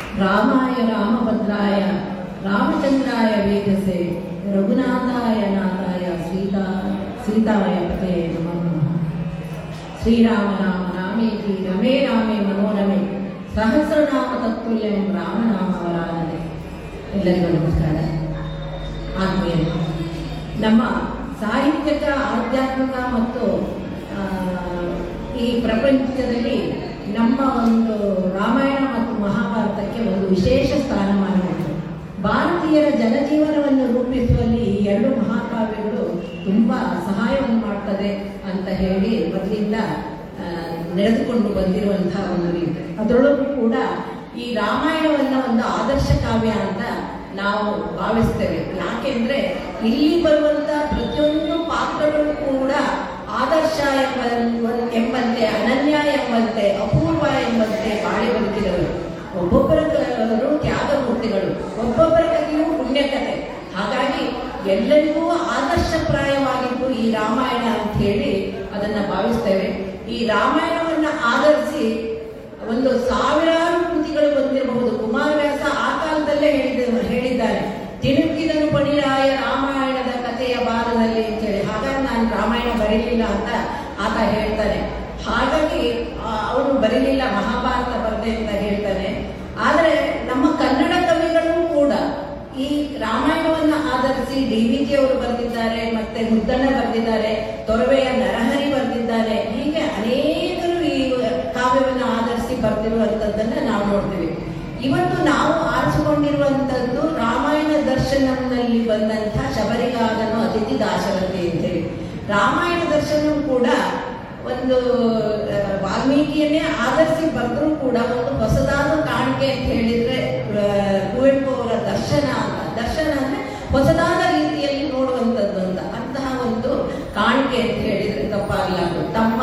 ರಾಮಾಯ ರಾಮಭದ್ರಾಯ ರಾಮಚಂದ್ರಾಯ ವೇದಸೆ ರಘುನಾಥಾಯ ನಾಥಾಯ ಸೀತಾ ಸೀತಾಯ ಪತೆ ನಮಃ ಶ್ರೀರಾಮ ರಾಮ ರಾಮೇತಿ ರಮೇ ರಾಮೇ ಮನೋರಮೆ ಸಹಸ್ರನಾಮ ತತ್ವಲ್ಯಂ ರಾಮನಾಮ ವರಾನನೆ ಎಲ್ಲರಿಗೂ ನಮಸ್ಕಾರ ಆತ್ಮೀಯ ನಮ್ಮ ಸಾಹಿತ್ಯಿಕ ಆಧ್ಯಾತ್ಮಿಕ ಮತ್ತು ಆ, ಈ ಪ್ರಪಂಚದಲ್ಲಿ ನಮ್ಮ ಒಂದು ರಾಮಾಯಣ ಮತ್ತು ಮಹಾಭಾರತಕ್ಕೆ ಒಂದು ವಿಶೇಷ ಸ್ಥಾನಮಾನ ಉಂಟು ಭಾರತೀಯರ ಜನಜೀವನವನ್ನು ರೂಪಿಸುವಲ್ಲಿ ಈ ಎರಡು ಮಹಾಕಾವ್ಯಗಳು ತುಂಬಾ ಸಹಾಯವನ್ನು ಮಾಡ್ತದೆ ಅಂತ ಹೇಳಿ ಮೊದಲಿಂದ ಆ, ನಡೆದುಕೊಂಡು ಬಂದಿರುವಂತಹ ಒಂದು ರೀತಿ ಅದರೊಳಗೂ ಕೂಡ ಈ ರಾಮಾಯಣವನ್ನ ಒಂದು ಆದರ್ಶ ಕಾವ್ಯ ಅಂತ ನಾವು ಭಾವಿಸ್ತೇವೆ ಯಾಕೆಂದ್ರೆ ಇಲ್ಲಿ ಬರುವಂತ ಪ್ರತಿಯೊಂದು ಪಾತ್ರಗಳು ಕೂಡ ಆದರ್ಶ ಎಂಬ ಎಂಬಂತೆ ಅನನ್ಯ ಎಂಬಂತೆ ಅಪೂರ್ವ ಎಂಬಂತೆ ಬಾಳಿ ಬದುಕಿದವರು ಒಬ್ಬೊಬ್ಬರ ಕಥೆಗಳು ತ್ಯಾಗಮೂರ್ತಿಗಳು ಒಬ್ಬೊಬ್ಬರ ಕಥೆಯೂ ಪುಣ್ಯಕಥೆ ಹಾಗಾಗಿ ಎಲ್ಲರಿಗೂ ಆದರ್ಶಪ್ರಾಯವಾಗಿದ್ದು ಈ ರಾಮಾಯಣ ಅಂತ ಹೇಳಿ ಅದನ್ನ ಭಾವಿಸ್ತೇವೆ ಈ ರಾಮಾಯಣವನ್ನ ಆಧರಿಸಿ ಒಂದು ಸಾವಿರಾರು ಕೃತಿಗಳು ಬಂದಿರಬಹುದು ಕುಮಾರವ್ಯಾಸ ಆ ಕಾಲದಲ್ಲೇ ಹೇಳಿದ ಹೇಳಿದ್ದಾರೆ ತಿಣುಕಿದನು ಪಣಿರಾಯ ರಾಮಾಯಣದ ಕಥೆಯ ಭಾರದಲ್ಲಿ ಅಂತೇಳಿ ಹಾಗಾಗಿ ನಾನು ರಾಮಾಯಣ ಬರೀಲಿಲ್ಲ ಅಂತ ಆತ ಹೇಳ್ತಾನೆ ಹಾಗಾಗಿ ಅವನು ಬರೀಲಿಲ್ಲ ಮಹಾಭಾರತ ಬರದೆ ಅಂತ ಹೇಳ್ತಾನೆ ಆದರೆ ನಮ್ಮ ಕನ್ನಡ ಕವಿಗಳು ಕೂಡ ಈ ರಾಮಾಯಣವನ್ನ ಆಧರಿಸಿ ಡಿ ವಿ ಜಿ ಅವರು ಬರೆದಿದ್ದಾರೆ ಮತ್ತೆ ಮುದ್ದಣ್ಣ ಬರೆದಿದ್ದಾರೆ ತೊರವೆಯ ನರಹರಿ ಬರೆದಿದ್ದಾರೆ ಹೀಗೆ ಅನೇಕರು ಈ ಕಾವ್ಯವನ್ನು ಆಧರಿಸಿ ಬರೆದಿರುವಂತದ್ದನ್ನ ನಾವು ನೋಡ್ತೀವಿ ಇವತ್ತು ನಾವು ಆರಿಸಿಕೊಂಡಿರುವಂತದ್ದು ರಾಮಾಯಣ ದರ್ಶನಂನಲ್ಲಿ ಬಂದಂಥ ಶಬರಿಗಾದನು ಅತಿಥಿ ದಾಶರಥಿ ಅಂತೇಳಿ ರಾಮಾಯಣ ದರ್ಶನ ಕೂಡ ಒಂದು ಆ, ವಾಲ್ಮೀಕಿಯನ್ನೇ ಆಧರಿಸಿ ಬರೆದ್ರು ಕೂಡ ಒಂದು ಹೊಸದಾದ ಕಾಣಿಕೆ ಅಂತ ಹೇಳಿದ್ರೆ ಆ, ಕುವೆಂಪು ಅವರ ದರ್ಶನ ಅಂತ ದರ್ಶನ ಅಂದ್ರೆ ಹೊಸದಾದ ರೀತಿಯಲ್ಲಿ ನೋಡುವಂಥದ್ದು ಅಂತ ಅಂತಹ ಒಂದು ಕಾಣಿಕೆ ಅಂತ ಹೇಳಿದ್ರೆ ತಪ್ಪಾಗಲಾರದು ತಮ್ಮ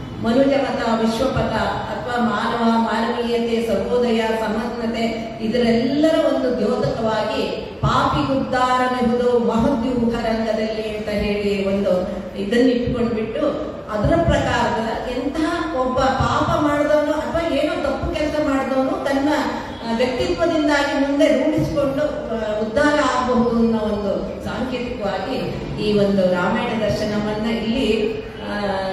ಮನುಜಪಥ ವಿಶ್ವಪಥ ಅಥವಾ ಮಾನವ ಮಾನವೀಯತೆ ಸರ್ವೋದಯ ಸಮಗ್ನತೆ ಇದರೆಲ್ಲರ ಒಂದು ದ್ಯೋತಕವಾಗಿ ಪಾಪಿ ಉದ್ಧಾರನೆಹುದು ಮಹದ್ಯೂಹ ರಂಗದಲ್ಲಿ ಅಂತ ಹೇಳಿ ಒಂದು ಇದನ್ನ ಇಟ್ಕೊಂಡ್ಬಿಟ್ಟು ಅದರ ಪ್ರಕಾರದ ಎಂತಹ ಒಬ್ಬ ಪಾಪ ಮಾಡಿದವನು ಅಥವಾ ಏನೋ ತಪ್ಪು ಕೆಲಸ ಮಾಡಿದವನು ತನ್ನ ಆ, ವ್ಯಕ್ತಿತ್ವದಿಂದಾಗಿ ಮುಂದೆ ರೂಢಿಸಿಕೊಂಡು ಆ, ಉದ್ಧಾರ ಆಗಬಹುದು ಅನ್ನೋ ಒಂದು ಸಾಂಕೇತಿಕವಾಗಿ ಈ ಒಂದು ರಾಮಾಯಣ ದರ್ಶನವನ್ನ ಇಲ್ಲಿ ಆ,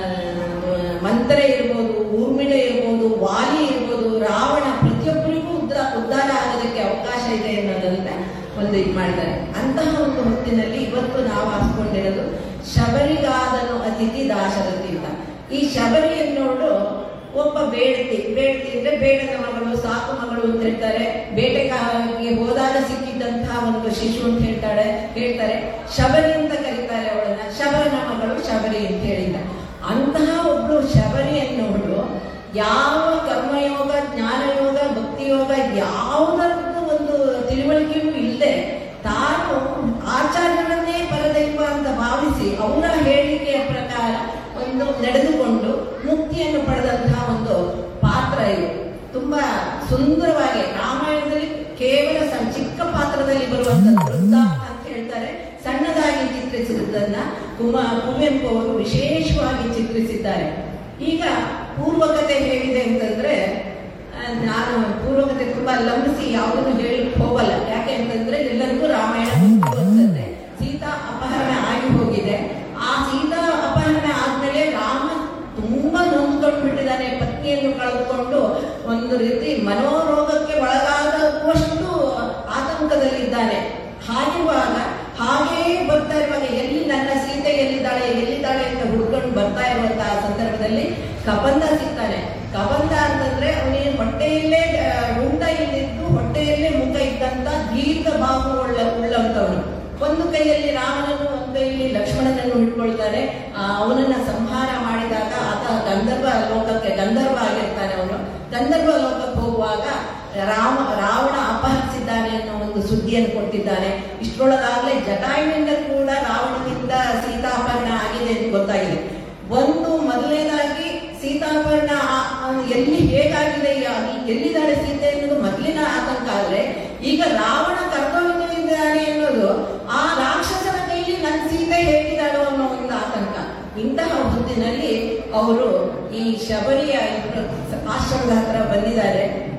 ಮಂತ್ರ ಇರ್ಬೋದು ಊರ್ಮಿಳ ಇರ್ಬೋದು ವಾಲಿ ಇರ್ಬೋದು ರಾವಣ ಪ್ರತಿಯೊಬ್ಬರಿಗೂ ಉದ್ದ ಉದ್ಧಾರ ಆಗೋದಕ್ಕೆ ಅವಕಾಶ ಇದೆ ಅನ್ನೋದಂತ ಒಂದು ಇದು ಮಾಡಿದ್ದಾರೆ ಅಂತಹ ಒಂದು ಹೊತ್ತಿನಲ್ಲಿ ಇವತ್ತು ನಾವು ಹಾಸ್ಕೊಂಡಿರೋದು ಶಬರಿಗಾದನು ಅತಿಥಿ ದಾಶರಥಿ ಅಂತ ಈ ಶಬರಿ ಎನ್ನೋಳು ಒಬ್ಬ ಬೇಡತಿ ಬೇಡತಿ ಅಂದ್ರೆ ಬೇಡದ ಮಗಳು ಸಾಕು ಮಗಳು ಅಂತ ಹೇಳ್ತಾರೆ ಬೇಟೆಗಾರರಿಗೆ ಹೋದಾಗ ಸಿಕ್ಕಿದ್ದಂತಹ ಒಂದು ಶಿಶು ಅಂತ ಹೇಳ್ತಾಳೆ ಹೇಳ್ತಾರೆ ಶಬರಿ ಅಂತ ಕರೀತಾರೆ ಅವಳನ್ನ ಶಬರನ ಮಗಳು ಶಬರಿ ಅಂತ ಹೇಳಿದ್ದಾರೆ ಅಂತಹ ಒಬ್ಳು ಶಬರಿ ಅನ್ನೋಳು ಯಾವ ಕರ್ಮಯೋಗ ಜ್ಞಾನಯೋಗ ಭಕ್ತಿಯೋಗ ಯಾವುದರದ್ದು ಒಂದು ತಿಳುವಳಿಕೆಯೂ ಇಲ್ಲದೆ ತಾನು ಆಚಾರ್ಯರನ್ನೇ ಪರದೈವ ಅಂತ ಭಾವಿಸಿ ಅವರ ಹೇಳಿಕೆಯ ಪ್ರಕಾರ ಒಂದು ನಡೆದುಕೊಂಡು ಮುಕ್ತಿಯನ್ನು ಪಡೆದಂತಹ ಒಂದು ಪಾತ್ರ ಇದು ತುಂಬಾ ಸುಂದರವಾಗಿ ರಾಮಾಯಣದಲ್ಲಿ ಕೇವಲ ಸಣ್ಣ ಚಿಕ್ಕ ಪಾತ್ರದಲ್ಲಿ ಬರುವಂತಹ ವೃತ್ತ ಅಂತ ಹೇಳ್ತಾರೆ ಸಣ್ಣದಾಗಿ ಚಿತ್ರಿಸಿದ್ದನ್ನ ಕುಮ ಕುವೆಂಪು ಅವರು ವಿಶೇಷವಾಗಿ ಚಿತ್ರಿಸಿದ್ದಾರೆ ಈಗ ಪೂರ್ವಕತೆ ಹೇಗಿದೆ ಅಂತಂದ್ರೆ ಆ, ನಾನು ಪೂರ್ವಕತೆ ತುಂಬಾ ಲಂಬಿಸಿ ಯಾವುದನ್ನು ಹೇಳಿ ಹೋಗಲ್ಲ ಯಾಕೆ ಅಂತಂದ್ರೆ ಎಲ್ಲರಿಗೂ ರಾಮಾಯಣ ಗೊತ್ತು ಅಂತಂದ್ರೆ ಸೀತಾ ಅಪಹರಣ ಆಗಿ ಹೋಗಿದೆ ಆ ಸೀತಾ ಅಪಹರಣ ಆದ್ಮೇಲೆ ರಾಮ ತುಂಬಾ ನೊಂದ್ಕೊಂಡು ಬಿಟ್ಟಿದ್ದಾನೆ ಪತ್ನಿಯನ್ನು ಕಳೆದುಕೊಂಡು ಒಂದು ರೀತಿ ಮನೋರೋಗಕ್ಕೆ ಒಳಗಾಗುವಷ್ಟು ಆತಂಕದಲ್ಲಿದ್ದಾನೆ ಹಾಗಿರುವಾಗ ಹಾಗೇ ಬರ್ತಾ ಇರುವಾಗ ಎಲ್ಲಿ ನನ್ನ ಸೀತೆ ಎಲ್ಲಿದ್ದಾಳೆ ಎಲ್ಲಿದ್ದಾಳೆ ಅಂತ ಹುಡ್ಕೊಂಡು ಬರ್ತಾ ಇರುವಂತಹ ಸಂದರ್ಭದಲ್ಲಿ ಕಬಂದ ಸಿಗ್ತಾನೆ ಕಬಂದ ಅಂತಂದ್ರೆ ಅವನಿಗೆ ಹೊಟ್ಟೆಯಲ್ಲೇ ಆ, ಉಂಡ ಇಲ್ಲಿದ್ದು ಹೊಟ್ಟೆಯಲ್ಲೇ ಮುಖ ಇದ್ದಂತ ದೀರ್ಘ ಬಾಹು ಉಳ್ಳ ಉಳ್ಳಂತವನು ಒಂದು ಕೈಯಲ್ಲಿ ರಾಮನನ್ನು ಒಂದು ಕೈಯಲ್ಲಿ ಲಕ್ಷ್ಮಣನನ್ನು ಹಿಡ್ಕೊಳ್ತಾರೆ ಆ, ಅವನನ್ನ ಸಂಹಾರ ಮಾಡಿದಾಗ ಆತ ಗಂಧರ್ವ ಲೋಕಕ್ಕೆ ಗಂಧರ್ವ ಆಗಿರ್ತಾನೆ ಅವನು ಗಂಧರ್ವ ಲೋಕಕ್ಕೆ ಹೋಗುವಾಗ ರಾಮ ರಾವಣ ಅಪಹರಿಸಿದ್ದಾನೆ ಅನ್ನೋ ಒಂದು ಸುದ್ದಿಯನ್ನು ಕೊಟ್ಟಿದ್ದಾನೆ ಇಷ್ಟರೊಳಗಾಗ್ಲೇ ಜಟಾಯುವಿನಿಂದ ಕೂಡ ರಾವಣನಿಂದ ಸೀತಾಪಹರಣ ಆಗಿದೆ ಅಂತ ಗೊತ್ತಾಗಿದೆ ಒಂದು ಮೊದಲನೇದಾಗಿ ಸೀತಾಪಹರಣ ಆ- ಆ ಎಲ್ಲಿ ಹೇಗಾಗಿದೆ ಯಾ- ಎಲ್ಲಿದ್ದಾಳೆ ಸೀತೆ ಅನ್ನೋದು ಮೊದಲಿನ ಆತಂಕ ಆದ್ರೆ ಈಗ ರಾವಣ ಕರ್ತವ್ಯದಿಂದಾನೆ ಅನ್ನೋದು ಆ ರಾಕ್ಷಸನ ಕೈಲಿ ನನ್ನ ಸೀತೆ ಹೇಗಿದ್ದಾಳೋ ಅನ್ನೋ ಒಂದು ಆತಂಕ ಇಂತಹ ಹೊತ್ತಿನಲ್ಲಿ ಅವರು ಈ ಶಬರಿಯ ಇಬ್ರು ಆಶ್ರಮದ ಹತ್ರ ಬಂದಿದ್ದಾರೆ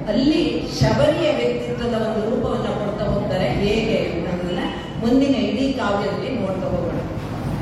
ಅಲ್ಲಿ ಶಬರಿಯ ವ್ಯಕ್ತಿತ್ವದ ಒಂದು ರೂಪವನ್ನು ಕೊಡ್ತಾ ಹೋಗ್ತಾರೆ ಹೇಗೆ ಅನ್ನೋದನ್ನ ಮುಂದಿನ ಇಡೀ ಕಾವ್ಯದಲ್ಲಿ ನೋಡ್ತಾ ಹೋಗೋಣ